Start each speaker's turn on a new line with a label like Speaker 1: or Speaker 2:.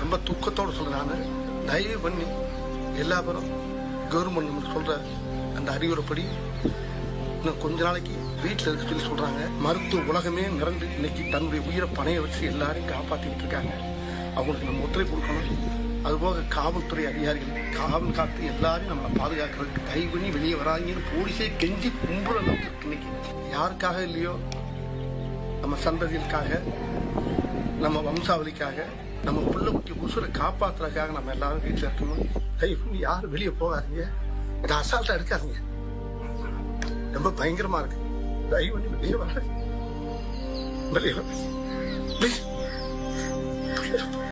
Speaker 1: ரொம்ப துக்கத்தோட சொல்றேன் நான் தயவு பண்ணி எல்லா பேரும் கவர்மெண்ட் நமக்கு சொல்ற அந்த அறிவுரைப்படி இன்னும் கொஞ்ச நாளைக்கு வீட்டில் இருக்க சொல்லி சொல்றாங்க மருத்துவ உலகமே நிறந்து இன்னைக்கு தன்னுடைய உயிரை பணைய வச்சு எல்லாரையும் காப்பாத்திக்கிட்டு இருக்காங்க அவங்களுக்கு நம்ம ஒத்துழைப்பு கொடுக்கணும் அதுபோக காவல்துறை அதிகாரிகள் காவல் காத்து எல்லாரையும் நம்மளை பாதுகாக்கிறதுக்கு தயவு பண்ணி வெளியே வராங்கன்னு போலீஸே கெஞ்சி கும்புற அளவுக்கு இருக்கு இன்னைக்கு யாருக்காக இல்லையோ நம்ம சந்ததிகளுக்காக நம்ம வம்சாவளிக்காக நம்ம புள்ள குட்டி உசுரை காப்பாத்துறதுக்காக நம்ம எல்லாரும் வீட்டில் இருக்கணும் தயவு பண்ணி யாரும் வெளியே போகாதீங்க இதை அசால்ட்டா எடுக்காதீங்க ரொம்ப பயங்கரமா இருக்கு தயவு பண்ணி வெளியே வர வெளியே வர Please.